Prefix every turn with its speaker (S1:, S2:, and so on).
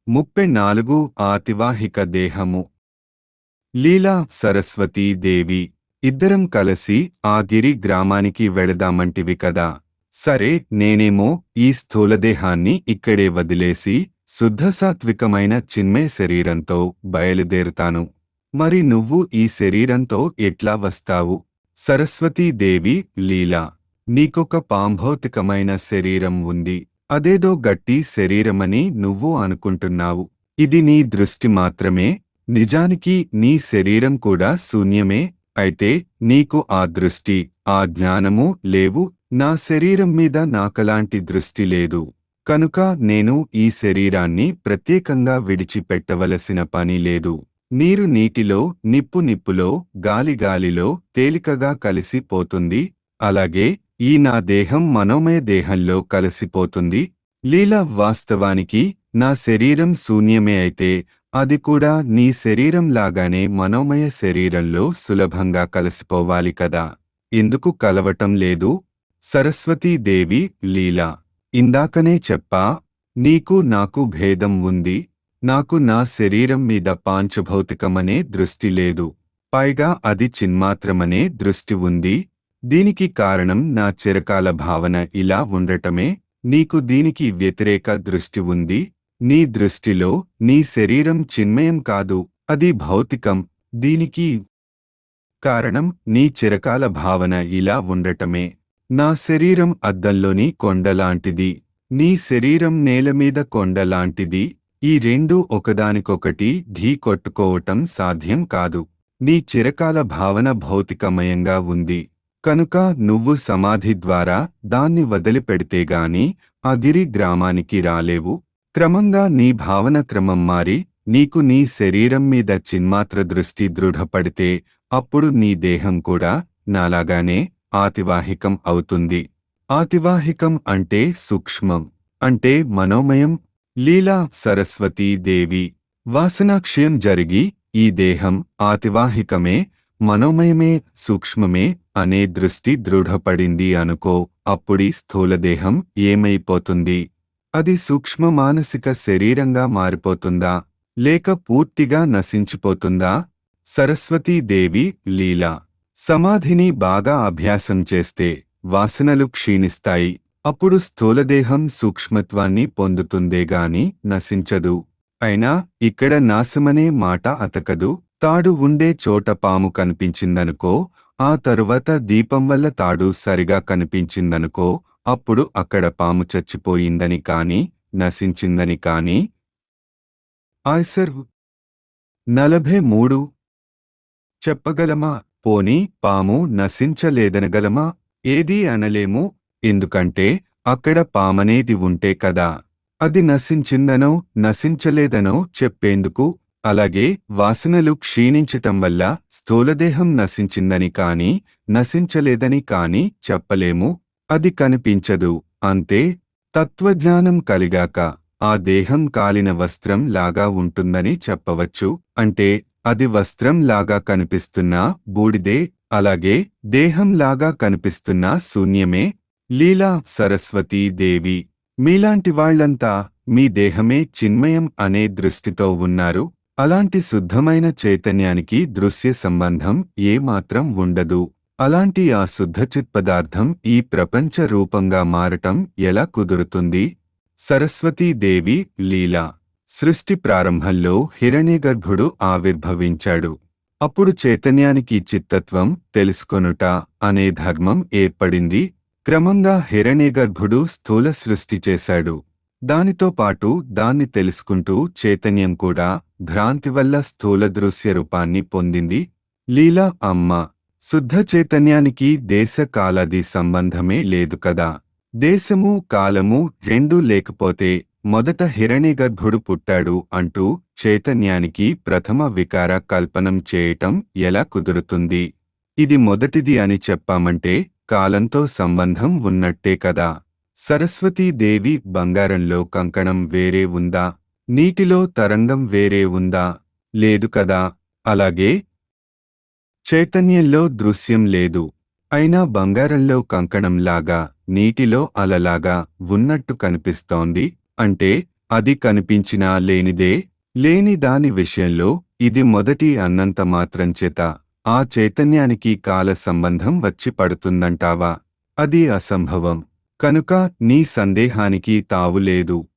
S1: ముప్పై నాలుగు ఆతివాహిక దేహము లీలా సరస్వతీ దేవి ఇద్దరం కలిసి ఆ గిరి గ్రామానికి వెళదామంటివి కదా సరే నేనేమో ఈ స్థూలదేహాన్ని ఇక్కడే వదిలేసి శుద్ధ సాత్వికమైన చిన్మయ శరీరంతో బయలుదేరుతాను మరి నువ్వు ఈ శరీరంతో ఎట్లా వస్తావు సరస్వతీదేవి లీలా నీకొక పాంభౌతికమైన శరీరం ఉంది అదేదో గట్టి శరీరమని నువ్వు అనుకుంటున్నావు ఇది నీ దృష్టి మాత్రమే నిజానికి నీ శరీరం కూడా శూన్యమే అయితే నీకు ఆ దృష్టి ఆ జ్ఞానము లేవు నా శరీరం మీద నాకలాంటి దృష్టి లేదు కనుక నేను ఈ శరీరాన్ని ప్రత్యేకంగా విడిచిపెట్టవలసిన పని లేదు నీరు నీటిలో నిప్పు నిప్పులో గాలి గాలిలో తేలికగా కలిసిపోతుంది అలాగే ఈ నా దేహం మనోమయ దేహంలో కలిసిపోతుంది లీల వాస్తవానికి నా శరీరం శూన్యమే అయితే అది కూడా నీ శరీరం లాగానే మనోమయ శరీరంలో సులభంగా కలిసిపోవాలి కదా ఎందుకు కలవటం లేదు సరస్వతీదేవి లీలా ఇందాకనే చెప్పా నీకు నాకు భేదం ఉంది నాకు నా శరీరం మీద పాంచభౌతికమనే దృష్టి లేదు పైగా అది చిన్మాత్రమనే దృష్టి ఉంది దీనికి కారణం నా చిరకాల భావన ఇలా ఉండటమే నీకు దీనికి వ్యతిరేక దృష్టి ఉంది నీ దృష్టిలో నీ శరీరం చిన్మయం కాదు అది భౌతికం దీనికి కారణం నీ చిరకాల భావన ఇలా ఉండటమే నా శరీరం అద్దంలోని కొండలాంటిది నీ శరీరం నేలమీద కొండలాంటిది ఈ రెండూ ఒకదానికొకటి ఢీ కొట్టుకోవటం సాధ్యం కాదు నీ చిరకాల భావన భౌతికమయంగా ఉంది కనుక నువ్వు సమాధి ద్వారా దాన్ని వదిలిపెడితేగాని ఆ గిరి గ్రామానికి రాలేవు క్రమంగా నీ భావన క్రమం మారి నీకు నీ శరీరం మీద చిన్మాత్ర దృష్టి దృఢపడితే అప్పుడు నీ దేహం కూడా నాలాగానే ఆతివాహికం అవుతుంది ఆతివాహికం అంటే సూక్ష్మం అంటే మనోమయం లీలా సరస్వతీ దేవి వాసనాక్షయం జరిగి ఈ దేహం ఆతివాహికమే మనోమయమే సూక్ష్మమే అనే దృష్టి దృఢపడింది అనుకో అప్పుడీ స్థూలదేహం ఏమైపోతుంది అది సూక్ష్మ మానసిక శరీరంగా మారిపోతుందా లేక పూర్తిగా నశించిపోతుందా సరస్వతీదేవి లీలా సమాధిని బాగా అభ్యాసం చేస్తే వాసనలు క్షీణిస్తాయి అప్పుడు స్థూలదేహం సూక్ష్మత్వాన్ని పొందుతుందేగాని నశించదు అయినా ఇక్కడ నాశమనే మాట అతకదు తాడు ఉండే చోట పాము కనిపించిందనుకో ఆ తరువాత దీపం వల్ల తాడు సరిగా కనిపించిందనుకో అప్పుడు అక్కడ పాము చచ్చిపోయిందని కాని నశించిందని కాని ఆయ్సర్ నలభై మూడు చెప్పగలమా పోని పాము నశించలేదనగలమా ఏదీ అనలేము ఎందుకంటే అక్కడ పామనేది ఉంటే కదా అది నశించిందనో నశించలేదనో చెప్పేందుకు అలాగే వాసనలు క్షీణించటం వల్ల స్థూలదేహం నశించిందని కాని నశించలేదని కాని చెప్పలేము అది కనిపించదు అంతే తత్వజ్ఞానం కలిగాక ఆ దేహం కాలిన వస్త్రం లాగా ఉంటుందని చెప్పవచ్చు అంటే అది వస్త్రం లాగా కనిపిస్తున్నా బూడిదే అలాగే దేహం లాగా కనిపిస్తున్నా శూన్యమే లీలా సరస్వతీ దేవి మీలాంటి వాళ్లంతా మీ దేహమే చిన్మయం అనే దృష్టితో ఉన్నారు అలాంటి శుద్ధమైన చైతన్యానికి దృశ్య సంబంధం ఏమాత్రం ఉండదు అలాంటి ఆ శుద్ధ చిత్పదార్థం ఈ ప్రపంచ రూపంగా మారటం ఎలా కుదురుతుంది సరస్వతీదేవి లీలా సృష్టి ప్రారంభంలో హిరణ్యగర్భుడు ఆవిర్భవించాడు అప్పుడు చైతన్యానికి చిత్తత్వం తెలుసుకొనుట అనే ధర్మం ఏర్పడింది క్రమంగా హిరణ్యగర్భుడు స్థూల సృష్టి చేశాడు దానితో పాటు దాన్ని తెలుసుకుంటూ చైతన్యం కూడా భ్రాంతి వల్ల స్థూల దృశ్య రూపాన్ని పొందింది లీలా అమ్మ శుద్ధ చైతన్యానికి దేశ కాలాది సంబంధమే లేదు కదా దేశము కాలము రెండూ లేకపోతే మొదట హిరణ్యగర్భుడు పుట్టాడు అంటూ చైతన్యానికి ప్రథమ వికార కల్పనం చేయటం ఎలా కుదురుతుంది ఇది మొదటిది అని చెప్పామంటే కాలంతో సంబంధం ఉన్నట్టే కదా సరస్వతీదేవి బంగారంలో కంకణం వేరే ఉందా నీటిలో తరంగం వేరే ఉందా లేదు కదా అలాగే చైతన్యంలో దృశ్యం లేదు అయినా బంగారంలో కంకణంలాగా నీటిలో అలలాగా ఉన్నట్టు కనిపిస్తోంది అంటే అది కనిపించినా లేనిదే లేని దాని విషయంలో ఇది మొదటి అన్నంత మాత్రం చేత ఆ చైతన్యానికి కాల సంబంధం వచ్చి పడుతుందంటావా అది అసంభవం కనుక నీ సందేహానికి తావులేదు